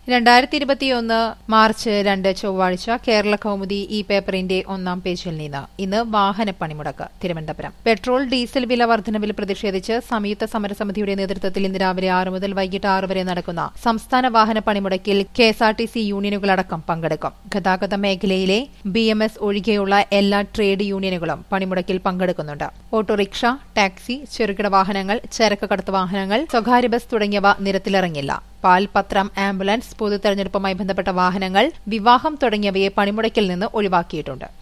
രണ്ടായിരത്തി ഇരുപത്തിയൊന്ന് മാർച്ച് രണ്ട് ചൊവ്വാഴ്ച കേരള കൗമുദി ഈ പേപ്പറിന്റെ ഒന്നാം പേജിൽ നിന്ന് ഇന്ന് വാഹന പണിമുടക്ക് തിരുവനന്തപുരം പെട്രോൾ ഡീസൽ വില വർധനവിൽ പ്രതിഷേധിച്ച് സംയുക്ത സമരസമിതിയുടെ നേതൃത്വത്തിൽ ഇന്ന് രാവിലെ ആറ് മുതൽ വൈകിട്ട് ആറ് വരെ നടക്കുന്ന സംസ്ഥാന വാഹന പണിമുടക്കിൽ K S R T C യൂണിയനുകളടക്കം പങ്കെടുക്കും ഗതാഗത മേഖലയിലെ ബി എം എസ് ഒഴികെയുള്ള എല്ലാ ട്രേഡ് യൂണിയനുകളും പണിമുടക്കിൽ പങ്കെടുക്കുന്നുണ്ട് ഓട്ടോറിക്ഷ ടാക്സി ചെറുകിട വാഹനങ്ങൾ ചരക്ക് കടത്ത് വാഹനങ്ങൾ സ്വകാര്യ ബസ് തുടങ്ങിയവ നിരത്തിലിറങ്ങില്ല പാൽ പത്രം ആംബുലൻസ് പൊതു തെരഞ്ഞെടുപ്പുമായി ബന്ധപ്പെട്ട വാഹനങ്ങൾ വിവാഹം തുടങ്ങിയവയെ പണിമുടക്കിൽ നിന്ന് ഒഴിവാക്കിയിട്ടുണ്ട്